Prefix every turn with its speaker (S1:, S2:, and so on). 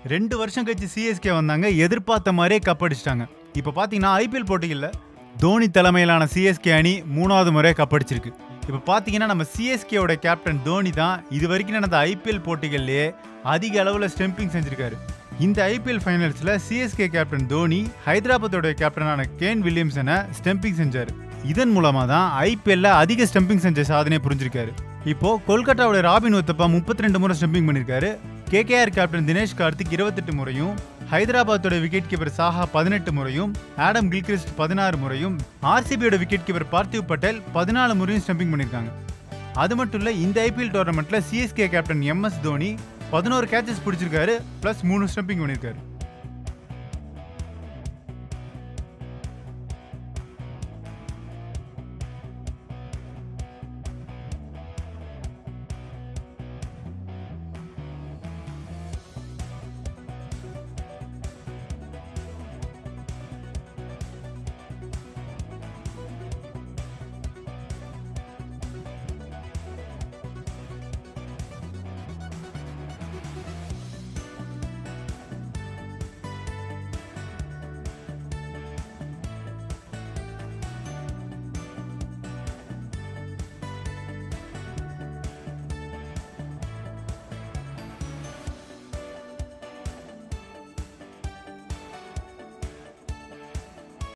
S1: ரெண்டு வருஷம் கழிச்சு சிஎஸ்கே வந்தாங்க எதிர்பார்த்த மாதிரியே கப் அடிச்சிட்டாங்க இப்போ பார்த்தீங்கன்னா ஐபிஎல் போட்டிகளில் தோனி தலைமையிலான சிஎஸ்கே அணி மூணாவது முறையாக கப் அடிச்சிருக்கு இப்போ பார்த்தீங்கன்னா நம்ம சிஎஸ்கேவோட கேப்டன் தோனி தான் இது வரைக்கும் நடந்த ஐபிஎல் போட்டிகள்லேயே அதிக அளவில் ஸ்டெம்பிங் செஞ்சிருக்காரு இந்த ஐபிஎல் ஃபைனல்ஸில் சிஎஸ்கே கேப்டன் தோனி ஹைதராபாத்தோட கேப்டனான கேன் வில்லியம்சனை ஸ்டெம்பிங் செஞ்சார் இதன் மூலமாக தான் ஐபிஎல்ல அதிக ஸ்டெம்பிங் செஞ்ச சாதனையை புரிஞ்சிருக்காரு இப்போ கொல்கட்டாவோட ராபின் உத்தப்பா முப்பத்தி ரெண்டு முறை ஸ்டெம்பிங் பண்ணியிருக்காரு கேகேஆர் கேப்டன் தினேஷ் கார்த்திக் இருபத்தெட்டு முறையும் ஹைதராபாத்தோட விக்கெட் கீப்பர் சாஹா பதினெட்டு முறையும் ஆடம் கில்கிறிஸ்ட் பதினாறு முறையும் ஆர்சிபியோட விக்கெட் கீப்பர் பார்த்திவ் பட்டேல் பதினாலு முறையும் ஸ்டெம்பிங் பண்ணியிருக்காங்க அது மட்டும் இல்லை இந்த ஐபிஎல் டோர்னமெண்ட்ல சிஎஸ்கே கேப்டன் எம்எஸ் தோனி பதினோரு கேச்சஸ் பிடிச்சிருக்காரு ப்ளஸ் மூணு ஸ்டெம்பிங் பண்ணியிருக்காரு